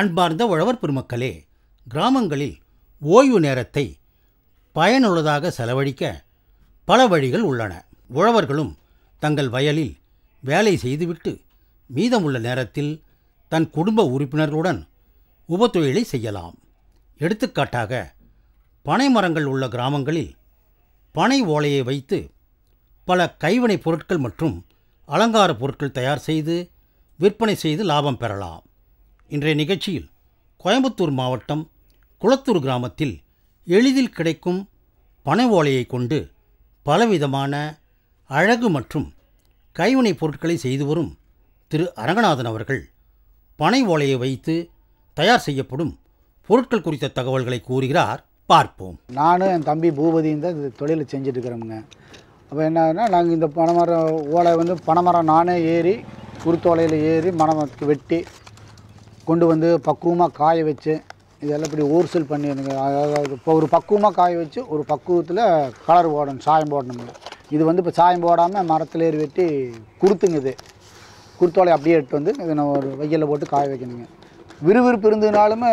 அன்பார்ந்த உழவர் பெருமக்களே கிராமங்களில் ஓய்வு நேரத்தை பயனுள்ளதாக செலவழிக்க பல வழிகள் உள்ளன உழவர்களும் தங்கள் வயலில் வேலை செய்துவிட்டு மீதமுள்ள நேரத்தில் தன் குடும்ப உறுப்பினர்களுடன் உபத்தொழிலை செய்யலாம் எடுத்துக்காட்டாக பனை மரங்கள் உள்ள கிராமங்களில் பனை ஓலையை வைத்து பல கைவினைப் பொருட்கள் மற்றும் அலங்கார பொருட்கள் தயார் செய்து விற்பனை செய்து லாபம் பெறலாம் இன்றைய நிகழ்ச்சியில் கோயம்புத்தூர் மாவட்டம் குளத்தூர் கிராமத்தில் எளிதில் கிடைக்கும் பனை ஓலையை கொண்டு பலவிதமான அழகு மற்றும் கைவினைப் பொருட்களை செய்து வரும் திரு அரங்கநாதன் அவர்கள் பனை ஓலையை வைத்து தயார் செய்யப்படும் பொருட்கள் குறித்த தகவல்களை கூறுகிறார் பார்ப்போம் நானும் என் தம்பி பூபதியும் தான் இந்த தொழிலை செஞ்சுட்டு இருக்கிறோமுங்க அப்போ என்னன்னா நாங்கள் இந்த பனைமரம் ஓலை வந்து பனைமரம் நானே ஏறி குருத்தோலையில் ஏறி மரத்துக்கு வெட்டி கொண்டு வந்து பக்குவமாக காய வச்சு இதெல்லாம் இப்படி ஊர்சல் பண்ணி எனக்கு அதாவது இப்போ ஒரு பக்குவமாக காய வச்சு ஒரு பக்குவத்தில் கலர் போடணும் சாயம் போடணுங்க இது வந்து இப்போ சாயம் போடாமல் மரத்தில் ஏறி வெட்டி குடுத்துங்க இது குருத்தோலை அப்படியே எடுத்து வந்து இதை நான் ஒரு வெயிலில் போட்டு காய வைக்கணுங்க விறுவிறுப்பு இருந்ததுனாலுமே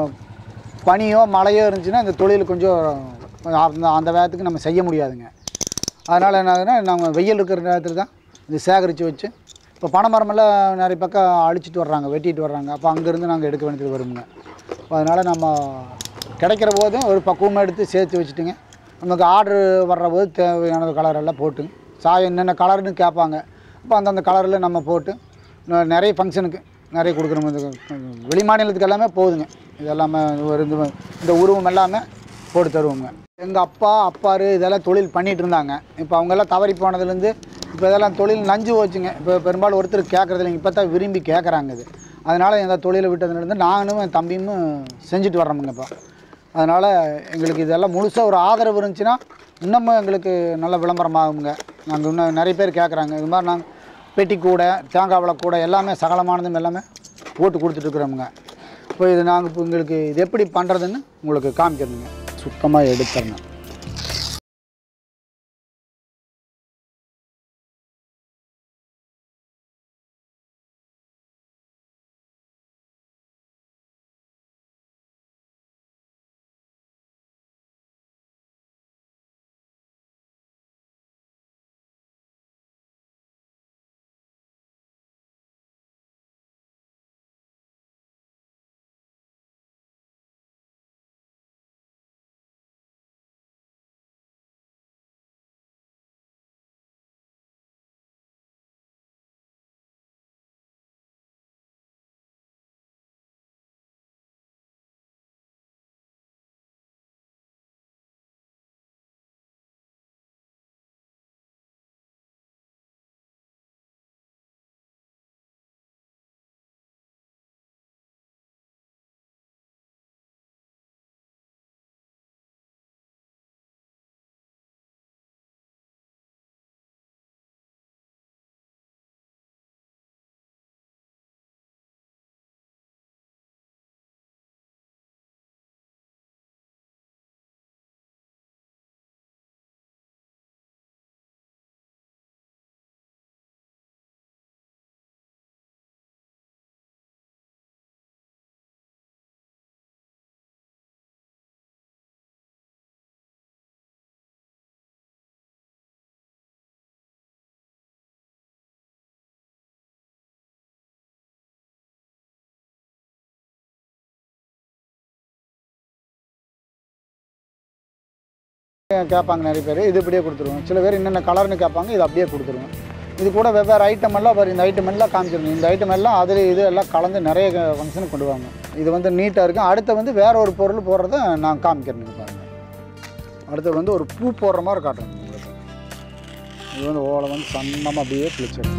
பனியோ மழையோ இருந்துச்சுன்னா இந்த தொழில் கொஞ்சம் அந்த அந்த வேகத்துக்கு நம்ம செய்ய முடியாதுங்க அதனால் என்ன ஆகுதுன்னா நம்ம வெயில் இருக்கிற நேரத்தில் தான் இது சேகரித்து வச்சு இப்போ பனைமரமெல்லாம் நிறைய பக்கம் அழிச்சிட்டு வர்றாங்க வெட்டிட்டு வர்றாங்க அப்போ அங்கேருந்து நாங்கள் எடுக்க வேண்டியது வருங்க அதனால் நம்ம கிடைக்கிற போதும் ஒரு பக்குவமாக எடுத்து சேர்த்து வச்சுட்டுங்க நமக்கு ஆர்டர் வர்ற போது தேவையான கலர் எல்லாம் போட்டுங்க சாயம் என்னென்ன கலர்னு கேட்பாங்க அப்போ அந்தந்த கலரில் நம்ம போட்டு ந- நிறைய ஃபங்க்ஷனுக்கு நிறைய கொடுக்குறோம் இந்த வெளி மாநிலத்துக்கு எல்லாமே போகுதுங்க இது எல்லாமே ஒரு இந்த இந்த உருவம் எல்லாமே போட்டு தருவோங்க எங்கள் அப்பா அப்பாரு இதெல்லாம் தொழில் பண்ணிட்டு இருந்தாங்க இப்போ அவங்கெல்லாம் தவறி போனதுலேருந்து இப்போ இதெல்லாம் தொழில் நஞ்சு போச்சுங்க இப்போ பெரும்பாலும் ஒருத்தர் கேட்குறது இல்லைங்க இப்போ தான் விரும்பி கேட்குறாங்க இது அதனால் எங்கள் தொழிலை விட்டதுலேருந்து நானும் என் தம்பியும் செஞ்சுட்டு வர்றோமுங்க இப்போ அதனால் எங்களுக்கு இதெல்லாம் முழுசாக ஒரு ஆதரவு இருந்துச்சுன்னா இன்னமும் எங்களுக்கு நல்ல விளம்பரம் ஆகுங்க நாங்கள் இன்னும் நிறைய பேர் கேட்குறாங்க இது மாதிரி நாங்கள் பெட்டி கூடை தேங்காய் விளக்கு கூடை எல்லாமே சகலமானதும் எல்லாமே போட்டு கொடுத்துட்ருக்குறோமுங்க இப்போ இது நாங்கள் இப்போ உங்களுக்கு இது எப்படி பண்ணுறதுன்னு உங்களுக்கு காமிக்கிறதுங்க சுத்தமாக எடுத்துறணும் கேட்பாங்க நிறைய பேர் இது இப்படியே கொடுத்துருவோம் சில பேர் என்னென்ன கலர்னு கேட்பாங்க இது அப்படியே கொடுத்துருவோம் இது கூட வெவ்வேறு ஐட்டம் எல்லாம் வரும் இந்த ஐட்டம் எல்லாம் காமிச்சிருங்க இந்த ஐட்டம் எல்லாம் அதில் இது எல்லாம் கலந்து நிறைய ஃபங்க்ஷனுக்கு கொண்டு வாங்க இது வந்து நீட்டாக இருக்கும் அடுத்து வந்து வேற ஒரு பொருள் போடுறத நான் காமிக்கிறேங்க பாருங்கள் அடுத்து வந்து ஒரு பூ போடுற மாதிரி காட்டுறேன் உங்களுக்கு இது வந்து ஓலை வந்து சன்னமாக அப்படியே கிழிச்சிடும்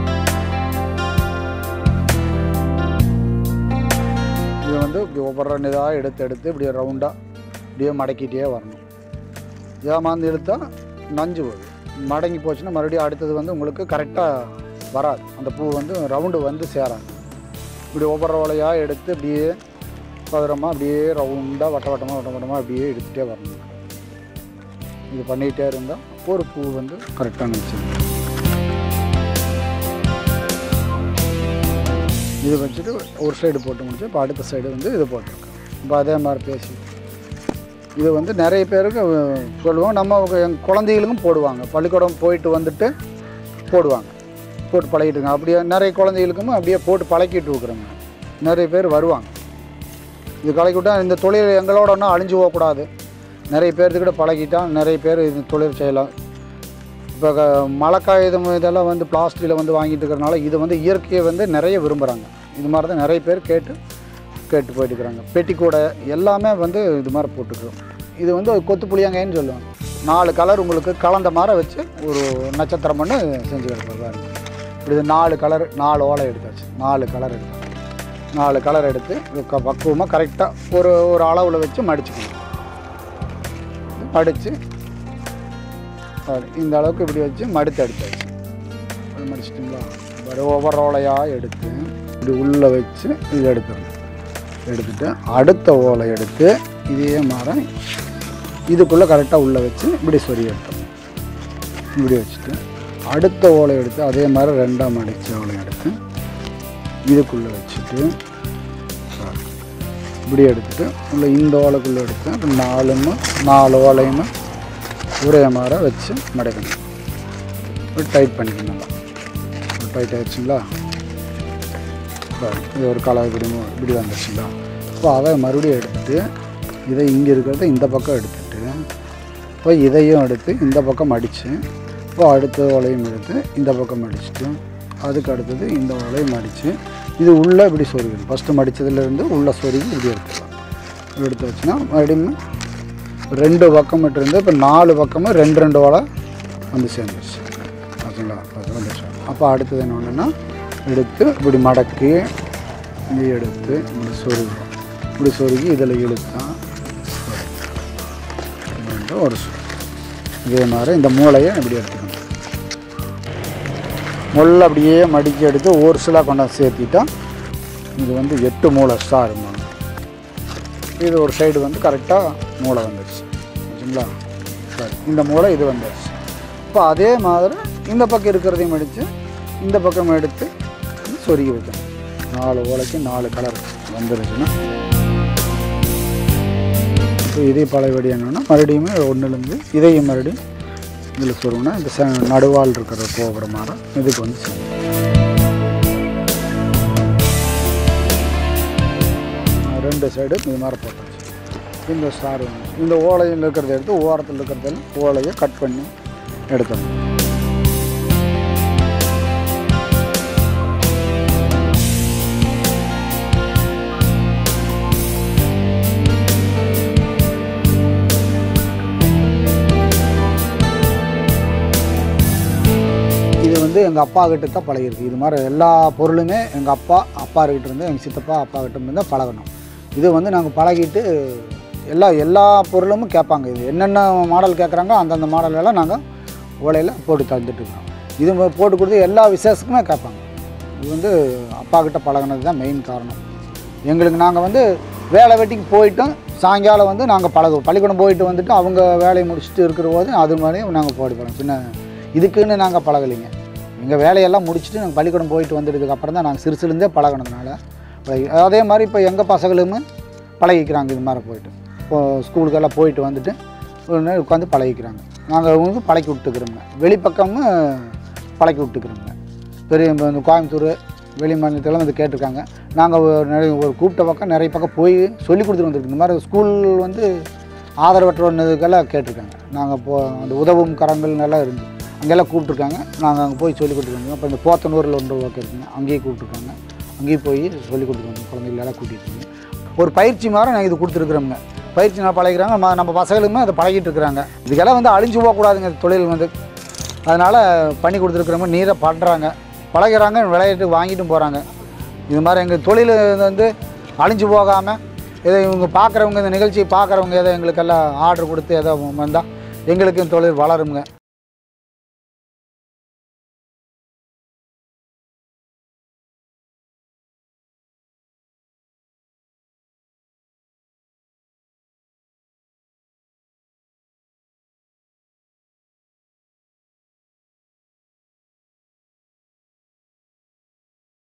இது வந்து இப்படி ஒவ்வொரு இதாக எடுத்து எடுத்து இப்படியே ரவுண்டாக இப்படியே மடக்கிட்டே வரணும் ஏமாந்து இழுத்தா நஞ்சு வரும் மடங்கி போச்சுன்னா மறுபடியும் அடுத்தது வந்து உங்களுக்கு கரெக்டாக வராது அந்த பூ வந்து ரவுண்டு வந்து சேராது இப்படி ஒவ்வொரு ஓலையாக எடுத்து அப்படியே சதுரமாக அப்படியே ரவுண்டாக வட்ட வட்டமாக வட்ட வட்டமாக அப்படியே எடுத்துகிட்டே வரணும் இது பண்ணிகிட்டே இருந்தால் ஒரு பூ வந்து கரெக்டாக நினச்சி இது வச்சுட்டு ஒரு சைடு போட்டு முடிச்சு இப்போ அடுத்த சைடு வந்து இது போட்டிருக்கோம் இப்போ அதே மாதிரி பேசி இது வந்து நிறைய பேருக்கு அஹ், சொல்லுவோம் நம்ம எங்கள் குழந்தைகளுக்கும் போடுவாங்க பள்ளிக்கூடம் போயிட்டு வந்துட்டு போடுவாங்க போட்டு பழகிட்டு இருக்காங்க அப்படியே நிறைய குழந்தைகளுக்கும் அப்படியே போட்டு பழக்கிட்டு இருக்கிறோங்க நிறைய பேர் வருவாங்க இது பழக்கி விட்டா இந்த தொழில் எங்களோட ஒன்றும் அழிஞ்சு போகக்கூடாது நிறைய பேர்த்துக்கிட்ட பழகிட்டா நிறைய பேர் இந்த தொழில் செய்யலாம் இப்போ க- மழை காகிதம் இதெல்லாம் வந்து பிளாஸ்டிக்கில் வந்து வாங்கிட்டு இருக்கிறனால இது வந்து இயற்கையை வந்து நிறைய விரும்புகிறாங்க இது மாதிரி தான் நிறைய பேர் கேட்டு கேட்டு போயிட்டு இருக்கிறாங்க பெட்டி கூடை எல்லாமே வந்து இது மாதிரி போட்டுக்கிறோம் இது வந்து ஒரு கொத்து புளியங்காயின்னு சொல்லுவாங்க நாலு கலர் உங்களுக்கு கலந்த மாதிரி வச்சு ஒரு நட்சத்திரம் பண்ணி செஞ்சு கிடப்பாங்க இப்படி நாலு கலர் நாலு ஓலை எடுத்தாச்சு நாலு கலர் எடுத்தாச்சு நாலு கலர் எடுத்து க- பக்குவமாக கரெக்டாக ஒரு ஒரு அளவில் வச்சு மடிச்சுக்கணும் மடித்து இந்த அளவுக்கு இப்படி வச்சு மடித்து எடுத்தாச்சு அது மடிச்சிட்டிங்களா ஒரு ஒவ்வொரு ஓலையாக எடுத்து இப்படி உள்ளே வச்சு இது எடுத்துடணும் எடுத்துட்டு அடுத்த ஓலை எடுத்து இதே மாதிரி இதுக்குள்ளே கரெக்டாக உள்ளே வச்சு இப்படி சொறி எடுத்துடணும் இப்படி வச்சுட்டு அடுத்த ஓலை எடுத்து அதே மாதிரி ரெண்டாம் மடித்த ஓலை எடுத்து இதுக்குள்ளே வச்சுட்டு பாரு. இப்படி எடுத்துட்டு உள்ள இந்த ஓலைக்குள்ளே எடுத்து அப்புறம் நாலுமே நாலு ஓலையுமே ஒரே மாதிரி வச்சு மடக்கணும் டைட் பண்ணிக்கணும் நல்லா டைட் ஆயிடுச்சுங்களா பாரு, இது ஒரு கலர் இப்படி மு- இப்படி வந்துருச்சுங்களா இப்போ அதை மறுபடியும் எடுத்துட்டு இதை இங்கே இருக்கிறத இந்த பக்கம் எடுத்துட்டு இப்போ இதையும் எடுத்து இந்த பக்கம் மடித்து இப்போ அடுத்த ஓலையும் எடுத்து இந்த பக்கம் மடிச்சுட்டு அதுக்கு அடுத்தது இந்த ஓலையும் மடித்து இது உள்ளே இப்படி சொருகணும் ஃபஸ்ட்டு மடித்ததுலேருந்து உள்ள சொருகி இப்படி எடுத்துக்கலாம் எடுத்து வச்சுன்னா மறுபடியும் ரெண்டு பக்கம் மட்டும் இருந்து இப்போ நாலு பக்கமும் ரெண்டு ரெண்டு ஓலை வந்து சேர்ந்துருச்சு ஓகேங்களா அது வந்துருச்சு அப்போ அடுத்தது என்ன ஒன்றுன்னா எடுத்து இப்படி மடக்கி இப்படி எடுத்து இப்படி சொருகிறோம் இப்படி சொருகி இதில் இழுத்தா ரெண்டு ஒரு சொல் இதே மாதிரி இந்த மூளையை இப்படி எடுத்துக்கணும் முள்ள அப்படியே மடிக்கி எடுத்து ஒரு சிலாக கொண்டாந்து சேர்த்திட்டா இது வந்து எட்டு மூளை ஸ்டார் மூணு இது ஒரு சைடு வந்து கரெக்டாக மூளை வந்துடுச்சு ஓகேங்களா சரி இந்த மூளை இது வந்துடுச்சு இப்போ அதே மாதிரி இந்த பக்கம் இருக்கிறதையும் அடித்து இந்த பக்கம் எடுத்து சொருகி வைக்கணும் நாலு ஓலைக்கு நாலு கலர் வந்துருச்சுன்னா இப்போ இதே பழைய வடி என்னன்னா மறுபடியும் ஒன்றுலேருந்து இதையும் மறுபடியும் இதில் சொருகுனா இந்த ச நடுவால் இருக்கிற போகிற மாதிரி இதுக்கு வந்து சேரும். ரெண்டு சைடு இது மாதிரி போட்டாச்சு இந்த ஸ்டார் வந்து இந்த ஓலையில் இருக்கிறத எடுத்து ஓரத்தில் இருக்கிறதில் ஓலையை கட் பண்ணி எடுக்கணும் இது வந்து எங்கள் அப்பா கிட்ட தான் பழகிருக்கு இது மாதிரி எல்லா பொருளுமே எங்கள் அப்பா அப்பா கிட்ட இருந்து எங்கள் சித்தப்பா அப்பா கிட்ட இருந்து தான் பழகணும் இது வந்து நாங்கள் பழகிட்டு எல்லா எல்லா பொருளும் கேட்பாங்க இது என்னென்ன மாடல் கேட்குறாங்க அந்தந்த மாடல் எல்லாம் நாங்கள் ஓலையில் போட்டு தந்துட்டு இருக்கோம் இது ம- போட்டு கொடுத்து எல்லா விசேஷத்துக்குமே கேட்பாங்க இது வந்து அப்பா கிட்ட பழகுனது தான் மெயின் காரணம் எங்களுக்கு நாங்கள் வந்து வேலை வெட்டிக்கு போயிட்டோம் சாயங்காலம் வந்து நாங்கள் பழகுவோம் பள்ளிக்கூடம் போயிட்டு வந்துட்டு அவங்க வேலையை முடிச்சுட்டு இருக்கிற போது அது மாதிரியும் நாங்கள் போட்டு பழகும் சின்ன இதுக்குன்னு நாங்கள் பழகலைங்க எங்கள் வேலையெல்லாம் முடிச்சுட்டு நாங்கள் பள்ளிக்கூடம் போயிட்டு வந்ததுக்கு அப்புறம் தான் நாங்கள் சிறுசுலேருந்தே பழகினதுனால பழகி அதே மாதிரி இப்போ எங்கள் பசங்களுமே பழகிக்கிறாங்க இது மாதிரி போயிட்டு இப்போ ஸ்கூலுக்கெல்லாம் போயிட்டு வந்துட்டு ஒரு நேரம் உட்காந்து பழகிக்கிறாங்க நாங்கள் வந்து பழக்கி விட்டுக்கிறோங்க வெளிப்பக்கமும் பழக்கி விட்டுக்கிறோங்க பெரிய இப்ப இந்த கோயம்புத்தூர் வெளி மாநிலத்தெல்லாம் வந்து கேட்டிருக்காங்க நாங்கள் ஒரு நிறைய ஒரு கூப்பிட்ட பக்கம் நிறைய பக்கம் போய் சொல்லி கொடுத்துட்டு வந்துருக்கு இந்த மாதிரி ஸ்கூல் வந்து ஆதரவற்றவர்களுக்கெல்லாம் கேட்டிருக்காங்க நாங்கள் இப்போ அந்த உதவும் கரங்கள் எல்லாம் இருந்து அங்கெல்லாம் கூப்பிட்ருக்காங்க நாங்கள் அங்கே போய் சொல்லி கொடுத்துருக்கோம் இப்போ இந்த போத்தனூரில் ஒன்று பக்கம் இருக்குங்க அங்கேயும் கூப்பிட்ருக்காங்க அங்கேயும் போய் சொல்லி கொடுத்துருக்காங்க குழந்தைகளெல்லாம் கூட்டிகிட்டு வந்து ஒரு பயிற்சி மாதிரி நாங்கள் இது கொடுத்துருக்குறோங்க பயிற்சி நான் பழகிறாங்க ம- நம்ம பசங்களுமே அதை பழகிட்டு இருக்கிறாங்க இதுக்கெல்லாம் வந்து அழிஞ்சு போகக்கூடாதுங்க இந்த தொழில் வந்து அதனால் பண்ணி கொடுத்துருக்குறவங்க நீரை பண்ணுறாங்க பழகிறாங்க விளையாட்டு வாங்கிட்டும் போகிறாங்க இது மாதிரி எங்கள் தொழில் வந்து அழிஞ்சு போகாமல் ஏதோ இவங்க பார்க்குறவங்க இந்த நிகழ்ச்சியை பார்க்குறவங்க ஏதோ எங்களுக்கெல்லாம் ஆர்டர் கொடுத்து ஏதோ வந்தால் எங்களுக்கு இந்த தொழில் வளருங்க